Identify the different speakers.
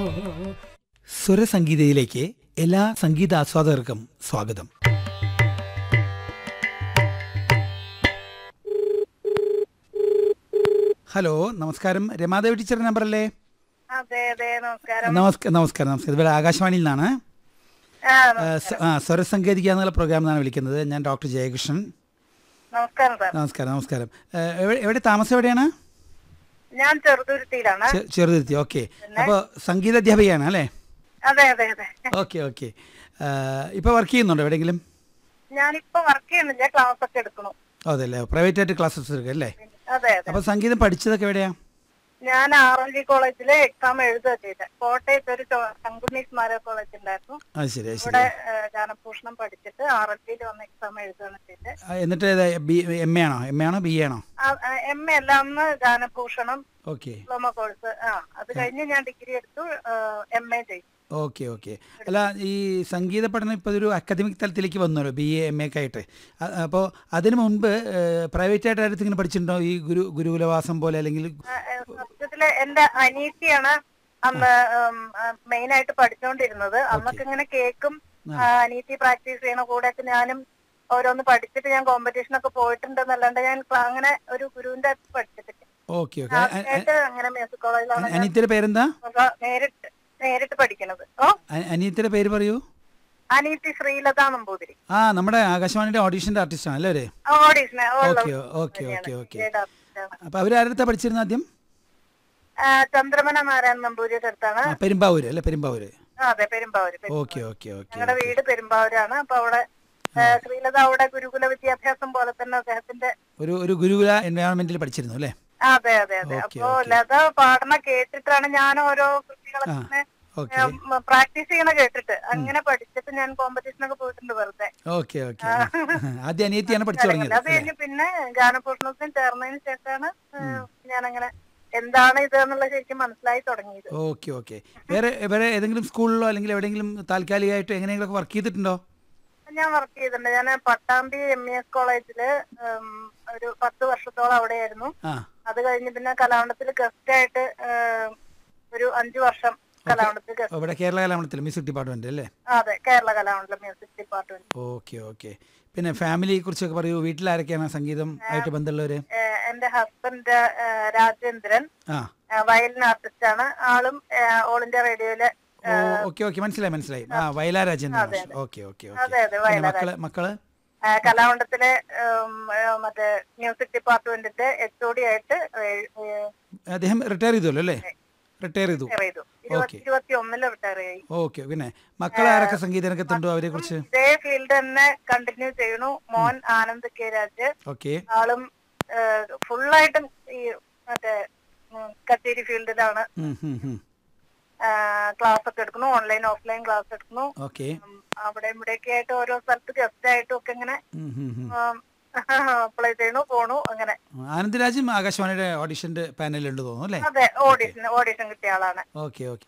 Speaker 1: സ്വരസംഗീതയിലേക്ക് എല്ലാ സംഗീത ആസ്വാദകർക്കും സ്വാഗതം ഹലോ നമസ്കാരം രമാദേവി ടീച്ചർ നമ്പർ അല്ലേ
Speaker 2: അതെ അതെ നമസ്കാരം
Speaker 1: നമസ്കാരം നമസ്കാരം നമസ്കാരം ഇവിടെ ആകാശവാണിയിൽ നിന്നാണ്
Speaker 2: ആ
Speaker 1: ആ, സ- ആ സ്വരസംഗീതിക എന്നുള്ള പ്രോഗ്രാമിൽ നിന്നാണ് വിളിക്കുന്നത് ഞാൻ ഡോക്ടർ ജയകൃഷ്ണൻ
Speaker 2: നമസ്കാരം സാർ
Speaker 1: നമസ്കാരം നമസ്കാരം ആ, എവിടെ- എവിടെ താമസം എവിടെയാണ്
Speaker 2: ഞാൻ ചെറുതുരുത്തിയിലാണ്
Speaker 1: ചെ- ചെറുതിരുത്തി ഓക്കെ അപ്പോൾ സംഗീത അധ്യാപികയാണ് അല്ലേ
Speaker 2: അതെ അതെ അതെ
Speaker 1: ഓക്കെ ഓക്കെ ഇപ്പോൾ വർക്ക് ചെയ്യുന്നുണ്ടോ എവിടെയെങ്കിലും
Speaker 2: ഞാനിപ്പോ വർക്ക് ചെയ്യുന്നില്ല ക്ലാസ് ഒക്കെ എടുക്കണു
Speaker 1: ഓ, അതല്ലേ പ്രൈവറ്റ് ആയിട്ട് ക്ലാസ്സസ് എടുക്കുക അല്ലേ
Speaker 2: അതെ അതെ
Speaker 1: അപ്പോൾ സംഗീതം പഠിച്ചതൊക്കെ എവിടെയാ
Speaker 2: ഞാൻ ആർ എൽ ജി കോളേജിലെ എക്സാം എഴുതുക ചെയ്ത കോട്ടയത്ത് ഒരു ചോ- ശങ്കുണ്ണി സ്മാരക കോളേജ് ഉണ്ടായിരുന്നു
Speaker 1: അത് ശരി അത് ശരി
Speaker 2: ഇവിടെ ഏഹ്, ഗാനഭൂഷണം പഠിച്ചിട്ട് ആർ എൽ ജിയിൽ വന്ന് എക്സാം എഴുതുകയാണ് ചെയ്തത്
Speaker 1: ആ, എന്നിട്ട് ബി എം എ ആണോ എം എ ആണോ ബി എ ആണോ
Speaker 2: എം എ എല്ലാം അന്ന് ഗാനഭൂഷണം
Speaker 1: ഓക്കെ
Speaker 2: ഡിപ്ലോമ കോഴ്സ് ആ അത് കഴിഞ്ഞ് ഞാൻ ഡിഗ്രി എടുത്തു എം എ ചെയ്തു
Speaker 1: ഓക്കെ ഓക്കെ അല്ല ഈ സംഗീത പഠനം ഇപ്പോൾ ഒരു അക്കാദമിക് തലത്തിലേക്ക് വന്നല്ലോ ബി എ എം എ ഒക്കെ ആയിട്ട് അപ്പോൾ അതിന് മുൻപ് പ്രൈവറ്റ് ആയിട്ട് ആയിട്ട് ഇങ്ങനെ പഠിച്ചിട്ടുണ്ടോ ഈ ഗുരു ഗുരുകുലവാസം പോലെ അല്ലെങ്കിൽ
Speaker 2: ആ, ഏ, സത്യത്തില് എന്റെ അനീത്തിയാണ് അന്ന് മെയിൻ ആയിട്ട് പഠിച്ചുകൊണ്ടിരുന്നത് അന്നൊക്കെ ഇങ്ങനെ കേക്കും ആ, അനീതി പ്രാക്ടീസ് ചെയ്യണ കൂടെ ഒക്കെ ഞാനും ഓരോന്ന് പഠിച്ചിട്ട് ഞാൻ കോമ്പറ്റീഷൻ ഒക്കെ പോയിട്ടുണ്ടെന്നല്ലാണ്ട് ഞാൻ ക്ലാ- അങ്ങനെ ഒരു ഗുരുവിന്റെ അടുത്ത് പഠിച്ചിട്ടില്ല
Speaker 1: ഓക്കെ ഓക്കെ
Speaker 2: ആദ്യമായിട്ട് അങ്ങനെ മ്യൂസിക് കോളേജിലാണ് ഞാൻ
Speaker 1: അനിയത്തിയുടെ പേരെന്താ
Speaker 2: അപ്പൊ നേരിട്ട് നേരിട്ട് പഠിക്കണത് ഓ
Speaker 1: അ- അനിയത്തിയുടെ പേര് പറയൂ
Speaker 2: അനീതി ശ്രീലത നമ്പൂതിരി
Speaker 1: ആ നമ്മുടെ ആകാശവാണിയുടെ ഓഡീഷൻ്റെ ആർട്ടിസ്റ്റ് ആണ് അല്ലേ അവര്
Speaker 2: ഓഡീഷനെ
Speaker 1: ഓക്കെ ഓക്കെ ഓക്കെ ഓക്കെ അപ്പോൾ അവരാരടുത്താ പഠിച്ചിരുന്ന ആദ്യം
Speaker 2: ചന്ദ്രമന നാരായണൻ നമ്പൂതിരിയുടെ അടുത്താണ്
Speaker 1: ആ, പെരുമ്പാവൂര് അല്ലേ പെരുമ്പാവൂര്
Speaker 2: ആ, അതെ Perumbavoor Perumbavoor.
Speaker 1: Okay okay okay
Speaker 2: ഞങ്ങളുടെ വീട് പെരുമ്പാവൂരാണ് അപ്പൊ അവിടെ ഏ, ശ്രീലത അവിടെ ഗുരുകുല വിദ്യാഭ്യാസം പോലെ തന്നെ അദ്ദേഹത്തിന്റെ
Speaker 1: ഒരു ഒരു ഗുരുകുല എൻവയോൺമെന്റിൽ പഠിച്ചിരുന്നു അല്ലേ
Speaker 2: അതെ അതെ അതെ
Speaker 1: ഓക്കെ,
Speaker 2: അപ്പൊ
Speaker 1: ഓക്കെ.
Speaker 2: ലത പാടണ കേട്ടിട്ടാണ് ഞാൻ ഓരോ കൃതികളൊക്കെ
Speaker 1: ഓക്കെ
Speaker 2: പ്രാക്ടീസ് ചെയ്യണ കേട്ടിട്ട് അങ്ങനെ പഠിച്ചിട്ട് ഞാൻ കോമ്പറ്റീഷൻ ഒക്കെ പോയിട്ടുണ്ട് വെറുതെ
Speaker 1: ഓക്കെ ഓക്കെ ആദ്യം അനിയത്തിയാണ് പഠിച്ചു തുടങ്ങിയത്
Speaker 2: അത് കഴിഞ്ഞ് പിന്നെ ഗാനഭൂഷണത്തിന് ചേർന്നതിന് ശേഷമാണ് ഞാൻ അങ്ങനെ എന്താണ് ഇത് എന്നുള്ളത് ശരിക്കും മനസ്സിലായി തുടങ്ങിയത്
Speaker 1: ഓക്കെ ഓക്കെ വേറെ വേറെ ഏതെങ്കിലും സ്കൂളിലോ അല്ലെങ്കിൽ എവിടെയെങ്കിലും താൽക്കാലികമായിട്ടോ എങ്ങനെയെങ്കിലും വർക്ക് ചെയ്തിട്ടുണ്ടോ
Speaker 2: ഞാൻ വർക്ക് ചെയ്തിട്ടുണ്ട് ഞാൻ പട്ടാമ്പി എം ഇ എസ് കോളേജില് ഉം, ഒരു പത്ത് വർഷത്തോളം അവിടെയായിരുന്നു
Speaker 1: ആ
Speaker 2: അത് കഴിഞ്ഞ് പിന്നെ കലാമണ്ഡലത്തിൽ ഗസ്റ്റ് ആയിട്ട് ഏഹ്, ഒരു അഞ്ചു വർഷം കലാമണ്ഡലത്തിൽ ഗസ്റ്റ്
Speaker 1: ഇവിടെ കേരള കലാമണ്ഡലത്തിൽ മ്യൂസിക് ഡിപ്പാർട്ട്മെന്റ് അല്ലേ
Speaker 2: അതെ Kerala Kalamandalam music department
Speaker 1: okay okay പിന്നെ ഫാമിലിയെ കുറിച്ചൊക്കെ പറയൂ വീട്ടിൽ ആരൊക്കെയാണ് സംഗീതം ആയിട്ട് ബന്ധമുള്ളവര്
Speaker 2: ഏഹ്, എന്റെ ഹസ്ബൻഡ് ഏഹ്, രാജേന്ദ്രൻ
Speaker 1: ആ
Speaker 2: ഏഹ്, വയലിൻ ആർട്ടിസ്റ്റ് ആണ് ആളും ഏഹ്, ഓൾ ഇന്ത്യ റേഡിയോയിലെ
Speaker 1: ഓ ഓക്കെ ഓക്കെ മനസ്സിലായി മനസ്സിലായി ആ Vayala Rajendran okay okay okay
Speaker 2: അതെ അതെ
Speaker 1: പിന്നെ
Speaker 2: വയലാർ
Speaker 1: മക്കള് മക്കള്
Speaker 2: ഏഹ്, കലാമണ്ഡലത്തിലെ ഉം, ഏഹ്, മറ്റേ മ്യൂസിക് ഡിപ്പാർട്ട്മെന്റിന്റെ എച്ച് ഒ ഡി ആയിട്ട് ഏഹ്,
Speaker 1: അദ്ദേഹം റിട്ടയർ ചെയ്തല്ലോ അല്ലേ റിട്ടയർ ചെയ്തു
Speaker 2: റിട്ടയർ ചെയ്തു ഇരുപത്തി ഇരുപത്തി ഒന്നില് റിട്ടയർ ചെയ്തു
Speaker 1: ഓക്കെ പിന്നെ മക്കളെ ആരൊക്കെ സംഗീത രംഗത്തുണ്ടോ അവരെ കുറിച്ച്
Speaker 2: ഇതേ ഫീൽഡ് തന്നെ കണ്ടിന്യൂ ചെയ്യണു മോൻ ആനന്ദ് കെ രാജ്
Speaker 1: ഓക്കെ
Speaker 2: ആളും ഫുള്ളായിട്ടും ഈ മറ്റേ ഉം, കച്ചേരി ഫീൽഡിലാണ് ക്ലാസ് ഒക്കെ എടുക്കുന്നു ഓൺലൈൻ ഓഫ്ലൈൻ ക്ലാസ് എടുക്കുന്നു
Speaker 1: ഓക്കെ
Speaker 2: ഉം, അവിടെ ഇവിടെയൊക്കെ ആയിട്ട് ഓരോ സ്ഥലത്ത് ഗസ്റ്റ് ആയിട്ടും ഒക്കെ ഇങ്ങനെ അപ്ലൈ ചെയ്യണു പോണു അങ്ങനെ
Speaker 1: ആനന്ദരാജും ആകാശവാണിയുടെ ഓഡിഷന്റെ പാനലിലുണ്ട് തോന്നുന്നു അല്ലേ
Speaker 2: അതെ ഓഡിഷൻ ഓഡിഷൻ കിട്ടിയ ആളാണ്
Speaker 1: ഓക്കെ ഓക്കെ